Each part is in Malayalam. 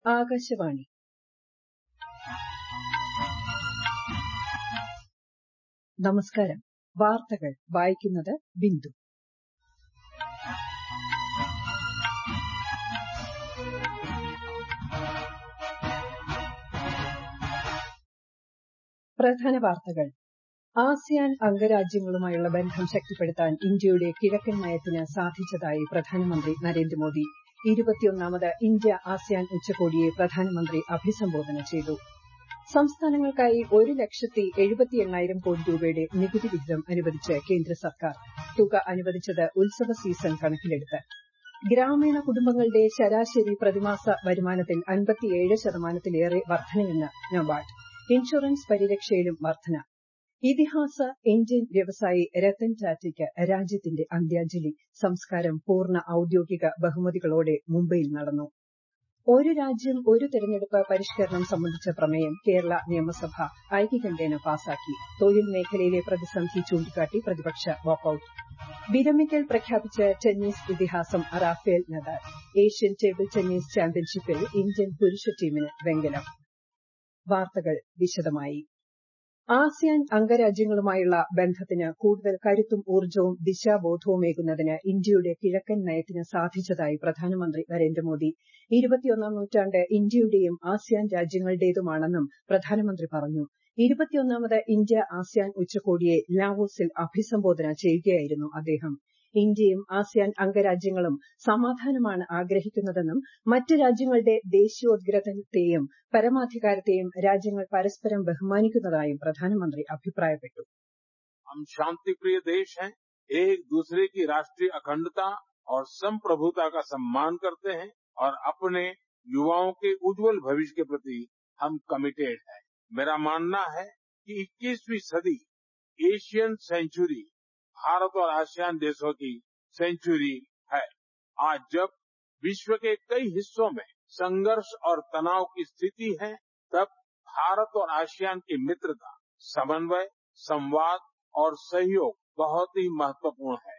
ആകാശവാണി നമസ്കാരം വാർത്തകൾ വായിക്കുന്നത് ബിന്ദു പ്രധാന വാർത്തകൾ ആസിയാൻ അംഗരാജ്യങ്ങളുമായുള്ള ബന്ധം ശക്തിപ്പെടുത്താൻ ഇന്ത്യയുടെ കിഴക്കൻ നയത്തിന് സാധിച്ചതായി പ്രധാനമന്ത്രി നരേന്ദ്രമോദി ഇരുപത്തിയൊന്നാമത് ഇന്ത്യ ആസിയാൻ ഉച്ചകോടിയെ പ്രധാനമന്ത്രി അഭിസംബോധന ചെയ്തു സംസ്ഥാനങ്ങൾക്കായി ഒരു ലക്ഷത്തി എഴുപത്തി എണ്ണായിരം കോടി രൂപയുടെ നികുതി വിഹിതം അനുവദിച്ച് കേന്ദ്ര സർക്കാർ തുക അനുവദിച്ചത് ഉത്സവ സീസൺ കണക്കിലെടുത്ത് ഗ്രാമീണ കുടുംബങ്ങളുടെ ശരാശരി പ്രതിമാസ വരുമാനത്തിൽ അൻപത്തിയേഴ് ശതമാനത്തിലേറെ വർധനയെന്ന് നബാർഡ് ഇൻഷുറൻസ് പരിരക്ഷയിലും വർധന ഇതിഹാസ ഇന്ത്യൻ വ്യവസായി രത്തൻ ടാറ്റയ്ക്ക് രാജ്യത്തിന്റെ അന്ത്യാഞ്ജലി സംസ്കാരം പൂർണ്ണ ഔദ്യോഗിക ബഹുമതികളോടെ മുംബൈയിൽ നടന്നു ഒരു രാജ്യം ഒരു തെരഞ്ഞെടുപ്പ് പരിഷ്കരണം സംബന്ധിച്ച പ്രമേയം കേരള നിയമസഭ ഐക്യകണ്ഠേന പാസാക്കി തൊഴിൽ മേഖലയിലെ പ്രതിസന്ധി ചൂണ്ടിക്കാട്ടി പ്രതിപക്ഷ വാക്കൌട്ട് വിരമിക്കൽ പ്രഖ്യാപിച്ച ടെന്നീസ് ഇതിഹാസം Rafael Nadal Asian table tennis ചാമ്പ്യൻഷിപ്പിൽ ഇന്ത്യൻ പുരുഷ ടീമിന് വെങ്കലം വാർത്തകൾ വിശദമായി ആസിയാൻ അംഗരാജ്യങ്ങളുമായുള്ള ബന്ധത്തിന് കൂടുതൽ കരുത്തും ഊർജ്ജവും ദിശാബോധവുമേകുന്നതിന് ഇന്ത്യയുടെ കിഴക്കൻ നയത്തിന് സാധിച്ചതായി പ്രധാനമന്ത്രി നരേന്ദ്രമോദി ഇരുപത്തിയൊന്നാം നൂറ്റാണ്ട് ഇന്ത്യയുടെയും ആസിയാൻ രാജ്യങ്ങളുടേതുമാണെന്നും പ്രധാനമന്ത്രി പറഞ്ഞു ഇരുപത്തിയൊന്നാമത് ഇന്ത്യ ആസിയാൻ ഉച്ചകോടിയെ ലാവോസിൽ അഭിസംബോധന ചെയ്യുകയായിരുന്നു അദ്ദേഹം ഇന്ത്യയും ആസിയാൻ അംഗരാജ്യങ്ങളും സമാധാനമാണ് ആഗ്രഹിക്കുന്നതെന്നും മറ്റ് രാജ്യങ്ങളുടെ ദേശീയോദ്ഗ്രഥനത്തെയും പരമാധികാരത്തെയും രാജ്യങ്ങൾ പരസ്പരം ബഹുമാനിക്കുന്നതായും പ്രധാനമന്ത്രി അഭിപ്രായപ്പെട്ടു हम शांति प्रिय देश हैं एक दूसरे की राष्ट्रीय अखंडता और संप्रभुता का सम्मान करते हैं और अपने युवाओं के उज्जवल भविष्य के प्रति हम कमिटेड हैं मेरा मानना है कि 21वीं सदी एशियन सेंचुरी भारत और आसियान देशों की सेंचुरी है आज जब विश्व के कई हिस्सों में संघर्ष और तनाव की स्थिति है तब भारत और आसियान की मित्रता समन्वय संवाद और सहयोग बहुत ही महत्वपूर्ण है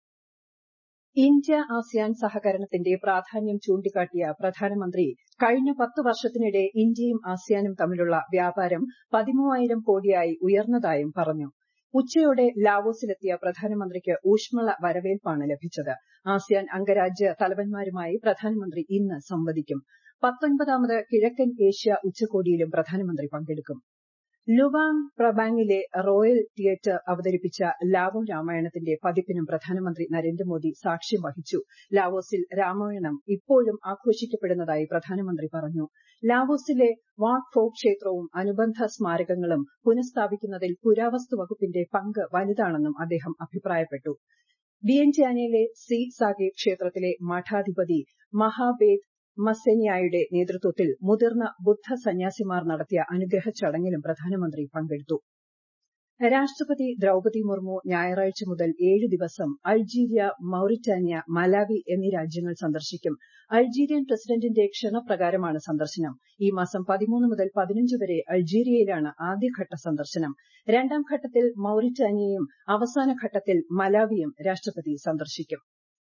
ഇന്ത്യ ആസിയാൻ സഹകരണത്തിന്റെ പ്രാധാന്യം ചൂണ്ടിക്കാട്ടിയ പ്രധാനമന്ത്രി കഴിഞ്ഞ പത്ത് വർഷത്തിനിടെ ഇന്ത്യയും ആസിയാനും തമ്മിലുള്ള വ്യാപാരം പതിമൂവായിരം കോടിയായി ഉയർന്നതായും പറഞ്ഞു ഉച്ചയോടെ ലാവോസിലെത്തിയ പ്രധാനമന്ത്രിക്ക് ഊഷ്മള വരവേൽപ്പാണ് ലഭിച്ചത് ആസിയാൻ അംഗരാജ്യ തലവന്മാരുമായി പ്രധാനമന്ത്രി ഇന്ന് സംവദിക്കും പത്തൊൻപതാമത് കിഴക്കൻ ഏഷ്യ ഉച്ചകോടിയിലും പ്രധാനമന്ത്രി പങ്കെടുക്കും ലുവാങ് പ്രബാങ്ങിലെ റോയൽ തിയേറ്റർ അവതരിപ്പിച്ച ലാവോ രാമായണത്തിന്റെ പതിപ്പിനും പ്രധാനമന്ത്രി നരേന്ദ്രമോദി സാക്ഷ്യം വഹിച്ചു ലാവോസിൽ രാമായണം ഇപ്പോഴും ആഘോഷിക്കപ്പെടുന്നതായി പ്രധാനമന്ത്രി പറഞ്ഞു ലാവോസിലെ വാങ് ഫോ ക്ഷേത്രവും അനുബന്ധ സ്മാരകങ്ങളും പുനഃസ്ഥാപിക്കുന്നതിൽ പുരാവസ്തു വകുപ്പിന്റെ പങ്ക് വലുതാണെന്നും അദ്ദേഹം അഭിപ്രായപ്പെട്ടു വിയൻറ്റ്യാനയിലെ സി സാഗെ ക്ഷേത്രത്തിലെ മഠാധിപതി മഹാബേദ് മസെനിയായുടെ നേതൃത്വത്തിൽ മുതിർന്ന ബുദ്ധ സന്യാസിമാർ നടത്തിയ അനുഗ്രഹ ചടങ്ങിലും പ്രധാനമന്ത്രി പങ്കെടുത്തു രാഷ്ട്രപതി ദ്രൌപതി മുർമു ഞായറാഴ്ച മുതൽ ഏഴ് ദിവസം അൾജീരിയ മൌറിറ്റാനിയ മലാവി എന്നീ രാജ്യങ്ങൾ സന്ദർശിക്കും അൾജീരിയൻ പ്രസിഡന്റിന്റെ ക്ഷണപ്രകാരമാണ് സന്ദർശനം ഈ മാസം പതിമൂന്ന് മുതൽ പതിനഞ്ച് വരെ അൾജീരിയയിലാണ് ആദ്യഘട്ട സന്ദർശനം രണ്ടാം ഘട്ടത്തിൽ മൌറിറ്റാനിയയും അവസാന ഘട്ടത്തിൽ മലാവിയും രാഷ്ട്രപതി സന്ദർശിക്കും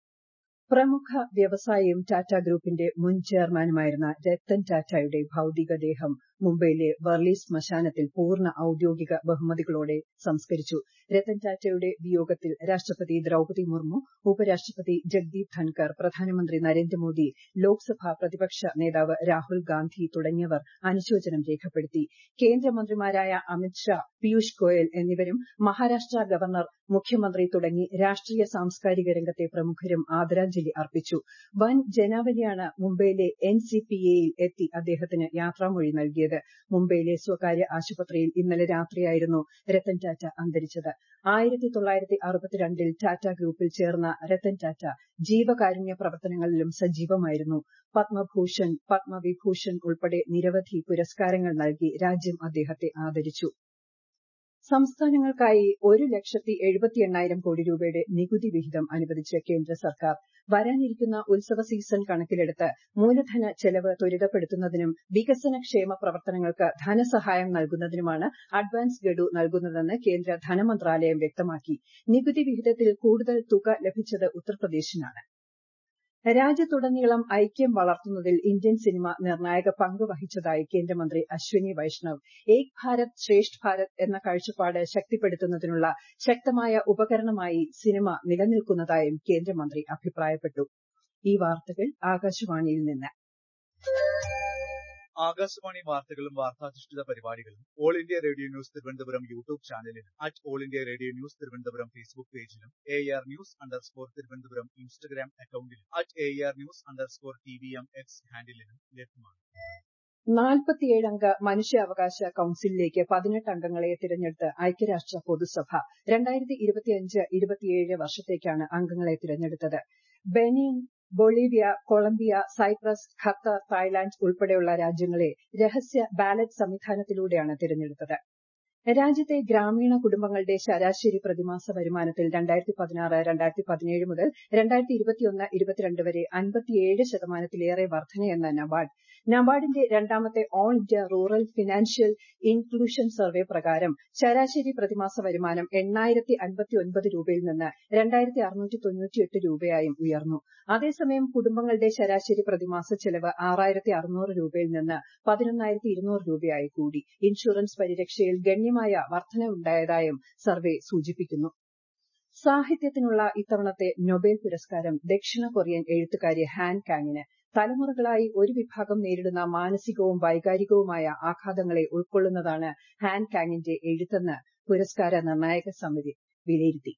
പ്രമുഖ വ്യവസായിയും ടാറ്റ ഗ്രൂപ്പിന്റെ മുൻ ചെയർമാനുമായിരുന്ന രത്തൻ ടാറ്റയുടെ ഭൌതികദേഹം മുംബൈയിലെ വർലി ശ്മശാനത്തിൽ പൂർണ്ണ ഔദ്യോഗിക ബഹുമതികളോടെ സംസ്കരിച്ചു രത്തൻ ടാറ്റയുടെ വിയോഗത്തിൽ രാഷ്ട്രപതി ദ്രൌപതി മുർമു ഉപരാഷ്ട്രപതി ജഗ്ദീപ് ധൻകർ പ്രധാനമന്ത്രി നരേന്ദ്രമോദി ലോക്സഭാ പ്രതിപക്ഷ നേതാവ് രാഹുൽ ഗാന്ധി തുടങ്ങിയവർ അനുശോചനം രേഖപ്പെടുത്തി കേന്ദ്രമന്ത്രിമാരായ അമിത് ഷാ പീയൂഷ് ഗോയൽ എന്നിവരും മഹാരാഷ്ട്ര ഗവർണർ മുഖ്യമന്ത്രി തുടങ്ങി രാഷ്ട്രീയ സാംസ്കാരിക രംഗത്തെ പ്രമുഖരും ആദരാഞ്ജലി അർപ്പിച്ചു വൻ ജനാവലിയാണ് മുംബൈയിലെ എൻസിപിഎയിൽ എത്തി അദ്ദേഹത്തിന് യാത്രാമൊഴി നൽകിയത് മുംബൈയിലെ സ്വകാര്യ ആശുപത്രിയിൽ ഇന്നലെ രാത്രിയായിരുന്നു രത്തൻ ടാറ്റ അന്തരിച്ചത് ആയിരത്തി തൊള്ളായിരത്തി അറുപത്തിരണ്ടിൽ ടാറ്റ ഗ്രൂപ്പിൽ ചേർന്ന രത്തൻ ടാറ്റ ജീവകാരുണ്യ പ്രവർത്തനങ്ങളിലും സജീവമായിരുന്നു പത്മഭൂഷൺ പത്മവിഭൂഷൺ ഉൾപ്പെടെ നിരവധി പുരസ്കാരങ്ങൾ നൽകി രാജ്യം അദ്ദേഹത്തെ ആദരിച്ചു സംസ്ഥാനങ്ങൾക്കായി ഒരു ലക്ഷത്തി എഴുപത്തി എണ്ണായിരം കോടി രൂപയുടെ നികുതി വിഹിതം അനുവദിച്ച് കേന്ദ്ര സർക്കാർ വരാനിരിക്കുന്ന ഉത്സവ സീസൺ കണക്കിലെടുത്ത് മൂലധന ചെലവ് ത്വരിതപ്പെടുത്തുന്നതിനും വികസനക്ഷേമ പ്രവർത്തനങ്ങൾക്ക് ധനസഹായം നൽകുന്നതിനുമാണ് അഡ്വാൻസ് ഗഡു നൽകുന്നതെന്ന് കേന്ദ്ര ധനമന്ത്രാലയം വ്യക്തമാക്കി നികുതി വിഹിതത്തിൽ കൂടുതൽ തുക ലഭിച്ചത് ഉത്തർപ്രദേശിനാണ് രാജ്യത്തുടനീളം ഐക്യം വളർത്തുന്നതിൽ ഇന്ത്യൻ സിനിമ നിർണായക പങ്ക് വഹിച്ചതായി കേന്ദ്രമന്ത്രി അശ്വിനി വൈഷ്ണവ് ഏക് ഭാരത് ശ്രേഷ്ഠ് ഭാരത് എന്ന കാഴ്ചപ്പാട് ശക്തിപ്പെടുത്തുന്നതിനുള്ള ശക്തമായ ഉപകരണമായി സിനിമ നിലനിൽക്കുന്നതായും കേന്ദ്രമന്ത്രി അഭിപ്രായപ്പെട്ടു ഈ വാർത്തകൾ ആകാശവാണിയിൽ നിന്ന് ആകാശവാണി വാർത്തകളും വാർത്താധിഷ്ഠിത പരിപാടികളും All India Radio news Thiruvananthapuram YouTube ചാനലിലും at All India Radio news Thiruvananthapuram Facebook പേജിലും A R news underscore Thiruvananthapuram Instagram അക്കൌണ്ടിലും at A R news underscore T V M X ഹാൻഡിലും ലഭ്യമാണ് നാൽപ്പത്തിയേഴംഗ മനുഷ്യാവകാശ കൌൺസിലിലേക്ക് പതിനെട്ട് അംഗങ്ങളെ തിരഞ്ഞെടുത്ത് ഐക്യരാഷ്ട്ര പൊതുസഭ രണ്ടായിരത്തി ഇരുപത്തിയഞ്ച് ഇരുപത്തിയേഴ് വർഷത്തേക്കാണ് അംഗങ്ങളെ തിരഞ്ഞെടുത്തത് Benin Bolivia Colombia Cyprus Qatar Thailand ഉൾപ്പെടെയുള്ള രാജ്യങ്ങളെ രഹസ്യ ബാലറ്റ് സംവിധാനത്തിലൂടെയാണ് തിരഞ്ഞെടുത്തത് രാജ്യത്തെ ഗ്രാമീണ കുടുംബങ്ങളുടെ ശരാശരി പ്രതിമാസ വരുമാനത്തിൽ രണ്ടായിരത്തി പതിനാറ് രണ്ടായിരത്തി പതിനേഴ് മുതൽ രണ്ടായിരത്തി ഇരുപത്തിയൊന്ന് ഇരുപത്തിരണ്ട് വരെ അൻപത്തിയേഴ് ശതമാനത്തിലേറെ വർധനയെന്ന് നബാർഡ് നബാർഡിന്റെ രണ്ടാമത്തെ All India rural financial inclusion survey പ്രകാരം ശരാശരി പ്രതിമാസ വരുമാനം എണ്ണായിരത്തി അൻപത്തിയൊൻപത് രൂപയിൽ നിന്ന് രണ്ടായിരത്തി അറുന്നൂറ്റി തൊണ്ണൂറ്റിയെട്ട് രൂപയായും ഉയർന്നു അതേസമയം കുടുംബങ്ങളുടെ ശരാശരി പ്രതിമാസ ചെലവ് ആറായിരത്തി അറുന്നൂറ് രൂപയിൽ നിന്ന് പതിനൊന്നായിരത്തി ഇരുന്നൂറ് രൂപയായി കൂടി ഇൻഷുറൻസ് പരിരക്ഷയിൽ ഗണ്യമായ വർധനവുണ്ടായതായും സർവേ സൂചിപ്പിക്കുന്നു സാഹിത്യത്തിനുള്ള ഇത്തവണത്തെ നൊബേൽ പുരസ്കാരം ദക്ഷിണ കൊറിയൻ എഴുത്തുകാരി ഹാൻ കാങ്ങിന് തലമുറകളായി ഒരു വിഭാഗം നേരിടുന്ന മാനസികവും വൈകാരികവുമായ ആഘാതങ്ങളെ ഉൾക്കൊള്ളുന്നതാണ് ഹാൻ കാങ്ങിന്റെ എഴുത്തെന്ന് പുരസ്കാര നിർണായക സമിതി വിലയിരുത്തി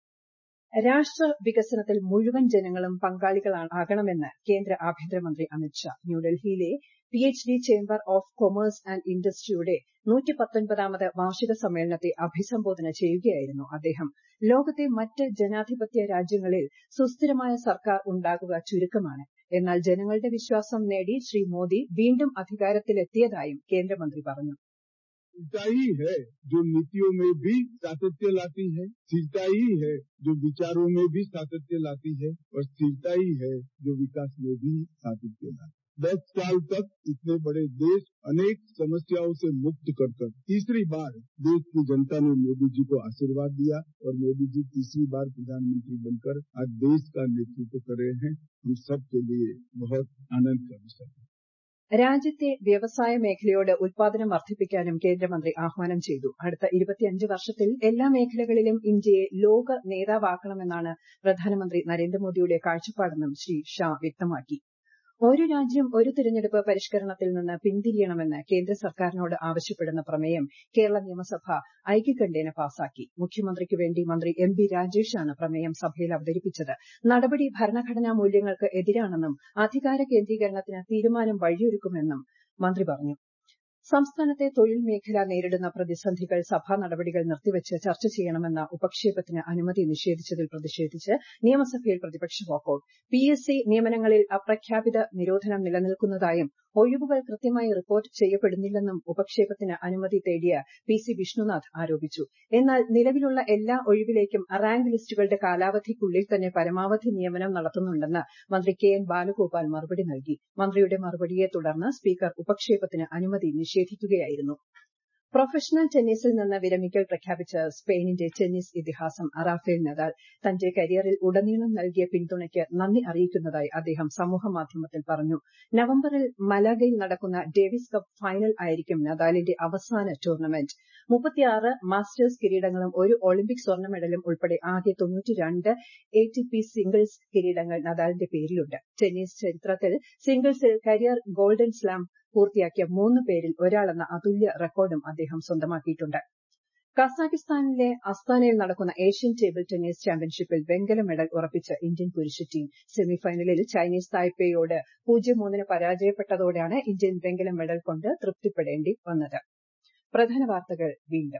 രാഷ്ട്ര വികസനത്തിൽ മുഴുവൻ ജനങ്ങളും പങ്കാളികളാകണമെന്ന് കേന്ദ്ര ആഭ്യന്തരമന്ത്രി അമിത്ഷാ ന്യൂഡൽഹിയിലെ P H D chamber of commerce and ഇൻഡസ്ട്രിയുടെ നൂറ്റി പത്തൊൻപതാമത് വാർഷിക സമ്മേളനത്തെ അഭിസംബോധന ചെയ്യുകയായിരുന്നു അദ്ദേഹം ലോകത്തെ മറ്റ് ജനാധിപത്യ രാജ്യങ്ങളിൽ സുസ്ഥിരമായ സർക്കാർ ഉണ്ടാകുക ചുരുക്കമാണ് എന്നാൽ ജനങ്ങളുടെ വിശ്വാസം നേടി ശ്രീ മോദി വീണ്ടും അധികാരത്തിലെത്തിയതായും കേന്ദ്രമന്ത്രി പറഞ്ഞു स्थिरता ही है जो नीतियों में भी सातत्य लाती है स्थिरता ही है जो विचारों में भी सातत्य लाती है और स्थिरता ही है जो विकास में भी सातत्य लाती है दस साल तक इतने बड़े देश अनेक समस्याओं से मुक्त कर कर तीसरी बार देश की जनता ने मोदी जी को आशीर्वाद दिया और मोदी जी तीसरी बार प्रधानमंत्री बनकर आज देश का नेतृत्व कर रहे हैं हम सबके लिए बहुत आनंद का विषय है രാജ്യത്തെ വ്യവസായ മേഖലയോട് ഉൽപാദനം വർദ്ധിപ്പിക്കാനും കേന്ദ്രമന്ത്രി ആഹ്വാനം ചെയ്തു അടുത്ത ഇരുപത്തിയഞ്ച് വർഷത്തിൽ എല്ലാ മേഖലകളിലും ഇന്ത്യയെ ലോക നേതാവാക്കണമെന്നാണ് പ്രധാനമന്ത്രി നരേന്ദ്രമോദിയുടെ കാഴ്ചപ്പാടെന്നും ശ്രീ ഷാ വ്യക്തമാക്കി ഒരു രാജ്യം ഒരു തിരഞ്ഞെടുപ്പ് പരിഷ്കരണത്തിൽ നിന്ന് പിന്തിരിയണമെന്ന് കേന്ദ്ര സർക്കാരിനോട് ആവശ്യപ്പെടുന്ന പ്രമേയം കേരള നിയമസഭ ഐക്യകണ്ഠേന പാസാക്കി മുഖ്യമന്ത്രിക്ക് വേണ്ടി മന്ത്രി എം ബി രാജേഷാണ് പ്രമേയം സഭയിൽ അവതരിപ്പിച്ചത് നടപടി ഭരണഘടനാ മൂല്യങ്ങൾക്ക് എതിരാണെന്നും അധികാര കേന്ദ്രീകരണത്തിന് തീരുമാനം വഴിയൊരുക്കുമെന്നും മന്ത്രി പറഞ്ഞു സംസ്ഥാനത്തെ തൊഴിൽ മേഖല നേരിടുന്ന പ്രതിസന്ധികൾ സഭാ നടപടികൾ നിർത്തിവച്ച് ചർച്ച ചെയ്യണമെന്ന ഉപക്ഷേപത്തിന് അനുമതി നിഷേധിച്ചതിൽ പ്രതിഷേധിച്ച് നിയമസഭയിൽ പ്രതിപക്ഷ വാക്കൌട്ട് പി എസ് സി നിയമനങ്ങളിൽ അപ്രഖ്യാപിത നിരോധനം നിലനിൽക്കുന്നതായും ഒഴിവുകൾ കൃത്യമായി റിപ്പോർട്ട് ചെയ്യപ്പെടുന്നില്ലെന്നും ഉപക്ഷേപത്തിന് അനുമതി തേടിയ പി സി വിഷ്ണുനാഥ് ആരോപിച്ചു എന്നാൽ നിലവിലുള്ള എല്ലാ ഒഴിവിലേക്കും റാങ്ക് ലിസ്റ്റുകളുടെ കാലാവധിക്കുള്ളിൽ തന്നെ പരമാവധി നിയമനം നടത്തുന്നുണ്ടെന്ന് മന്ത്രി കെ എൻ ബാലഗോപാൽ മറുപടി നൽകി മന്ത്രിയുടെ മറുപടിയെ തുടർന്ന് സ്പീക്കർ ഉപക്ഷേപത്തിന് അനുമതി നിഷേധിക്കുകയായിരുന്നു പ്രൊഫഷണൽ ടെന്നീസിൽ നിന്ന് വിരമിക്കൽ പ്രഖ്യാപിച്ച സ്പെയിനിന്റെ ടെന്നീസ് ഇതിഹാസം റാഫേൽ നദാൽ തന്റെ കരിയറിൽ ഉടനീളം നൽകിയ പിന്തുണയ്ക്ക് നന്ദി അറിയിക്കുന്നതായി അദ്ദേഹം സമൂഹമാധ്യമത്തിൽ പറഞ്ഞു നവംബറിൽ മലാഗയിൽ നടക്കുന്ന ഡേവിസ് കപ്പ് ഫൈനൽ ആയിരിക്കും നദാലിന്റെ അവസാന ടൂർണമെന്റ് മുപ്പത്തിയാറ് മാസ്റ്റേഴ്സ് കിരീടങ്ങളും ഒരു ഒളിമ്പിക് സ്വർണ്ണ മെഡലും ഉൾപ്പെടെ ആകെ തൊണ്ണൂറ്റിരണ്ട് എ ടി പി സിംഗിൾസ് കിരീടങ്ങൾ നദാലിന്റെ പേരിലുണ്ട് ടെന്നീസ് ചരിത്രത്തിൽ സിംഗിൾസിൽ കരിയർ ഗോൾഡൻ സ്ലാം പൂർത്തിയാക്കിയ മൂന്ന് പേരിൽ ഒരാളെന്ന അതുല്യ റെക്കോർഡും അദ്ദേഹം സ്വന്തമാക്കിയിട്ടുണ്ട് കസാഖിസ്ഥാനിലെ അസ്താനയിൽ നടക്കുന്ന ഏഷ്യൻ ടേബിൾ ടെന്നീസ് ചാമ്പ്യൻഷിപ്പിൽ വെങ്കല മെഡൽ ഉറപ്പിച്ച ഇന്ത്യൻ പുരുഷ ടീം സെമിഫൈനലിൽ ചൈനീസ് തായ്പേയോട് പൂജ്യം മൂന്നിന് പരാജയപ്പെട്ടതോടെയാണ് ഇന്ത്യൻ വെങ്കല മെഡൽ കൊണ്ട് തൃപ്തിപ്പെടേണ്ടി വന്നത് പ്രധാന വാർത്തകൾ വീണ്ടും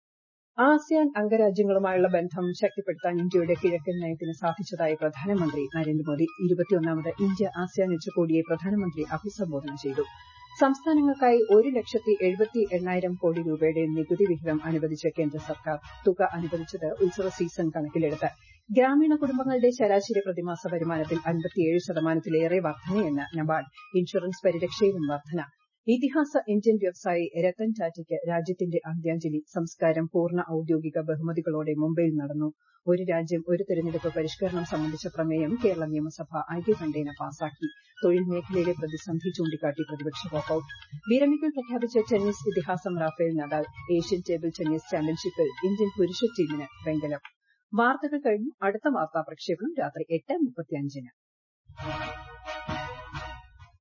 ആസിയാൻ അംഗരാജ്യങ്ങളുമായുള്ള ബന്ധം ശക്തിപ്പെടുത്താൻ ഇന്ത്യയുടെ കിഴക്കൻ നയത്തിന് സാധിച്ചതായി പ്രധാനമന്ത്രി നരേന്ദ്രമോദി ഇരുപത്തിയൊന്നാമത് ഇന്ത്യ ആസിയാൻ ഉച്ചകോടിയെ പ്രധാനമന്ത്രി അഭിസംബോധന ചെയ്തു സംസ്ഥാനങ്ങൾക്കായി ഒരു ലക്ഷത്തി എഴുപത്തി എണ്ണായിരം കോടി രൂപയുടെ നികുതി വിഹിതം അനുവദിച്ച കേന്ദ്ര സർക്കാർ തുക അനുവദിച്ചത് ഉത്സവ സീസൺ കണക്കിലെടുത്ത് ഗ്രാമീണ കുടുംബങ്ങളുടെ ശരാശരി പ്രതിമാസ വരുമാനത്തിൽ അൻപത്തിയേഴ് ശതമാനത്തിലേറെ വർധനയെന്ന് നബാർഡ് ഇൻഷുറൻസ് പരിരക്ഷയിലും വർധന ഇതിഹാസ ഇന്ത്യൻ വ്യവസായി രത്തൻ ടാറ്റയ്ക്ക് രാജ്യത്തിന്റെ അന്ത്യാഞ്ജലി സംസ്കാരം പൂർണ്ണ ഔദ്യോഗിക ബഹുമതികളോടെ മുംബൈയിൽ നടന്നു ഒരു രാജ്യം ഒരു തെരഞ്ഞെടുപ്പ് പരിഷ്കരണം സംബന്ധിച്ച പ്രമേയം കേരള നിയമസഭ ഐക്യകണ്ഠേന പാസാക്കി തൊഴിൽ മേഖലയിലെ പ്രതിസന്ധി ചൂണ്ടിക്കാട്ടി പ്രതിപക്ഷ വാക്കൌട്ട് വിരമിക്കൽ പ്രഖ്യാപിച്ച ടെന്നീസ് ഇതിഹാസം Rafael Nadal Asian table tennis ചാമ്പ്യൻഷിപ്പിൽ ഇന്ത്യൻ പുരുഷ ടീമിന് വെങ്കലം വാർത്തകൾ കഴിഞ്ഞു അടുത്ത വാർത്താ പ്രക്ഷേപണം രാത്രി എട്ട് മുപ്പത്തിയഞ്ചിന്